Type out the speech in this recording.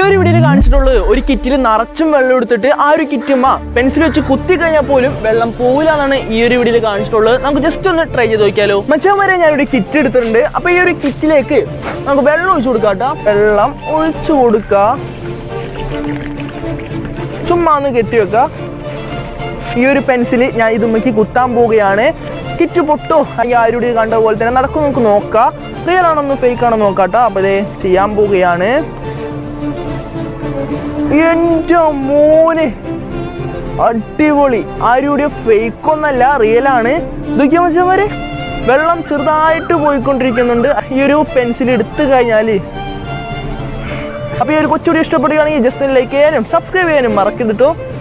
ഒരു വീഡിയോയിൽ കാണിച്ചിട്ടുള്ളത് ഒരു കിറ്റിൽ നിറച്ചും വെള്ളം എടുത്തിട്ട് ആ ഒരു കിറ്റുമ്മ പെൻസിൽ വെച്ച് കുത്തി കഴിഞ്ഞാൽ പോലും വെള്ളം പോവില്ല എന്നാണ് ഈ ഒരു വീഡിയോയിൽ കാണിച്ചിട്ടുള്ളത് നമുക്ക് ജസ്റ്റ് ഒന്ന് ട്രൈ ചെയ്ത് നോക്കിയാലോ മച്ചാൻ വരെ ഞാനൊരു കിറ്റ് എടുത്തിട്ടുണ്ട് അപ്പൊ ഈ ഒരു കിറ്റിലേക്ക് നമുക്ക് വെള്ളം ഒഴിച്ചു കൊടുക്കാം കേട്ടോ വെള്ളം ഒഴിച്ചു കൊടുക്കുക ചുമ്മാ ഒന്ന് കെട്ടി വെക്കുക ഈ ഒരു പെൻസിൽ ഞാൻ ഇതുമ്മക്ക് കുത്താൻ പോവുകയാണ് കിറ്റ് പൊട്ടോ അല്ലെങ്കിൽ ആരുടെ കണ്ട പോലെ തന്നെ നടക്കും നമുക്ക് നോക്കാം റിയൽ ആണോ ഫേക്ക് ആണോ നോക്കാട്ടോ അപ്പൊ ഇതേ ചെയ്യാൻ പോവുകയാണ് എൻ്റെ മോന് അടിപൊളി ആരുടെ ഫേക്ക് ഒന്നല്ല റിയൽ ആണ് ഇതൊക്കെ മച്ചന്മാര് വെള്ളം ചെറുതായിട്ട് പോയിക്കൊണ്ടിരിക്കുന്നുണ്ട് ഈ ഒരു പെൻസിൽ എടുത്തു കഴിഞ്ഞാൽ അപ്പോൾ ഈ ഒരു കൊച്ചുകൂടി ഇഷ്ടപ്പെടുകയാണെങ്കിൽ ജസ്റ്റ് ലൈക്ക് ചെയ്യാനും സബ്സ്ക്രൈബ് ചെയ്യാനും മറക്കരുത് കേട്ടോ